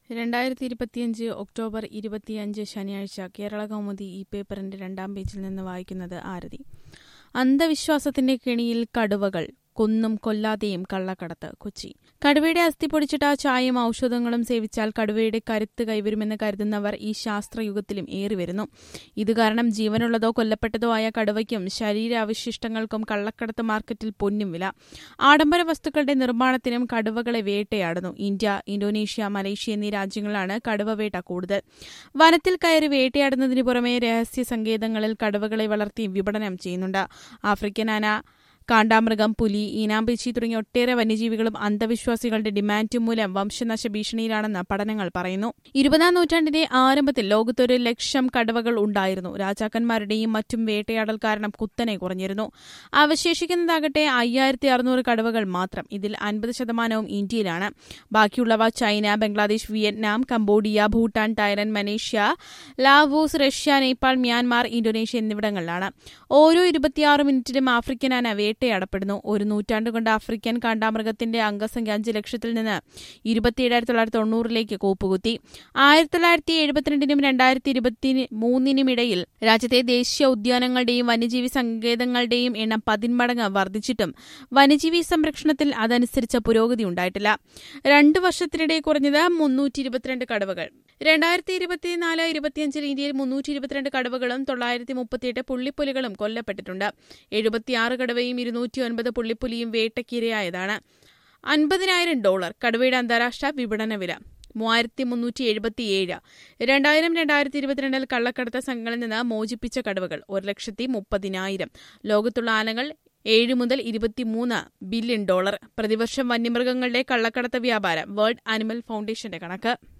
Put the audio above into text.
രണ്ടായിരത്തി ഇരുപത്തിയഞ്ച് ഒക്ടോബർ ഇരുപത്തിയഞ്ച് ശനിയാഴ്ച കേരള കൗമുദി ഈ പേപ്പറിന്റെ രണ്ടാം പേജിൽ നിന്ന് വായിക്കുന്നത് ആരതി അന്ധവിശ്വാസത്തിന്റെ കെണിയിൽ കടുവകൾ കൊന്നും കൊല്ലാതെയും കള്ളക്കടത്ത് കൊച്ചി കടുവയുടെ അസ്ഥി പൊടിച്ചിട്ട ചായയും ഔഷധങ്ങളും സേവിച്ചാൽ കടുവയുടെ കരുത്ത് കൈവരുമെന്ന് കരുതുന്നവർ ഈ ശാസ്ത്രയുഗത്തിലും ഏറിവരുന്നു ഇത് കാരണം ജീവനുള്ളതോ കൊല്ലപ്പെട്ടതോ ആയ കടുവയ്ക്കും ശരീരാവശിഷ്ടങ്ങൾക്കും കള്ളക്കടത്ത് മാർക്കറ്റിൽ പൊന്നും വില ആഡംബര വസ്തുക്കളുടെ നിർമ്മാണത്തിനും കടുവകളെ വേട്ടയാടുന്നു ഇന്ത്യ ഇന്തോനേഷ്യ മലേഷ്യ എന്നീ രാജ്യങ്ങളിലാണ് കടുവ വേട്ട കൂടുതൽ വനത്തിൽ കയറി വേട്ടയാടുന്നതിനു പുറമെ രഹസ്യ സങ്കേതങ്ങളിൽ കടുവകളെ വളർത്തി വിപണനം ചെയ്യുന്നുണ്ട് ആഫ്രിക്കൻ ആന കാണ്ടാമൃഗം പുലി ഈനാമ്പേച്ചി തുടങ്ങിയ ഒട്ടേറെ വന്യജീവികളും അന്ധവിശ്വാസികളുടെ ഡിമാൻഡ് മൂലം വംശനാശ ഭീഷണിയിലാണെന്ന് പഠനങ്ങൾ പറയുന്നു ഇരുപതാം നൂറ്റാണ്ടിന്റെ ആരംഭത്തിൽ ലോകത്തൊരു ലക്ഷം കടുവകൾ ഉണ്ടായിരുന്നു രാജാക്കന്മാരുടെയും മറ്റും വേട്ടയാടൽ കാരണം കുത്തനെ കുറഞ്ഞിരുന്നു അവശേഷിക്കുന്നതാകട്ടെ അയ്യായിരത്തി അറുന്നൂറ് കടുവകൾ മാത്രം ഇതിൽ അൻപത് ശതമാനവും ഇന്ത്യയിലാണ് ബാക്കിയുള്ളവ China Bangladesh Vietnam Cambodia Bhutan Thailand Malaysia Laos Russia Nepal Myanmar Indonesia എന്നിവിടങ്ങളിലാണ് ഓരോ ഇരുപത്തിയാറ് മിനിറ്റിലും ആഫ്രിക്കൻ ആന വേട്ടയാടപ്പെടുന്നു ഒരു നൂറ്റാണ്ട് കൊണ്ട് ആഫ്രിക്കൻ കാണ്ടാമൃഗത്തിന്റെ അംഗസംഖ്യ അഞ്ച് ലക്ഷത്തിൽ നിന്ന് ഇരുപത്തിയേഴായിരത്തി തൊള്ളായിരത്തി തൊണ്ണൂറിലേക്ക് കൂപ്പുകുത്തി ആയിരത്തി തൊള്ളായിരത്തി എഴുപത്തിരണ്ടിനും രണ്ടായിരത്തി ഇരുപത്തി മൂന്നിനുമിടയിൽ രാജ്യത്തെ ദേശീയ ഉദ്യാനങ്ങളുടെയും വന്യജീവി സങ്കേതങ്ങളുടെയും എണ്ണം പതിന്മടങ്ങ് വർദ്ധിച്ചിട്ടും വന്യജീവി സംരക്ഷണത്തിൽ അതനുസരിച്ച പുരോഗതി ഉണ്ടായിട്ടില്ല രണ്ടു വർഷത്തിനിടെ കുറഞ്ഞത് മുന്നൂറ്റി ഇരുപത്തിരണ്ട് കടുവകൾ രണ്ടായിരത്തി ഇരുപത്തിനാല് ഇരുപത്തിയഞ്ചിൽ ഇന്ത്യയിൽ മുന്നൂറ്റി ഇരുപത്തിരണ്ട് കടുവകളും തൊള്ളായിരത്തി മുപ്പത്തിയെട്ട് പുള്ളിപ്പുലികളും കൊല്ലപ്പെട്ടിട്ടുണ്ട് എഴുപത്തിയാറ് കടുവയും ഇരുന്നൂറ്റി ഒൻപത് പുള്ളിപ്പുലിയും വേട്ടക്കിരയായതാണ് അൻപതിനായിരം ഡോളർ കടുവയുടെ അന്താരാഷ്ട്ര വിപണന വില മൂവായിരത്തി മുന്നൂറ്റി എഴുപത്തിയേഴ് രണ്ടായിരം രണ്ടായിരത്തി ഇരുപത്തിരണ്ടിൽ കള്ളക്കടത്ത സംഘങ്ങളിൽ നിന്ന് മോചിപ്പിച്ച കടുവകൾ ഒരു ലക്ഷത്തി മുപ്പതിനായിരം ലോകത്തുള്ള ആനകൾ ഏഴ് മുതൽ ഇരുപത്തിമൂന്ന് ബില്യൺ ഡോളർ പ്രതിവർഷം വന്യമൃഗങ്ങളുടെ കള്ളക്കടത്ത് വ്യാപാരം വേൾഡ് ആനിമൽ ഫൗണ്ടേഷന്റെ കണക്ക്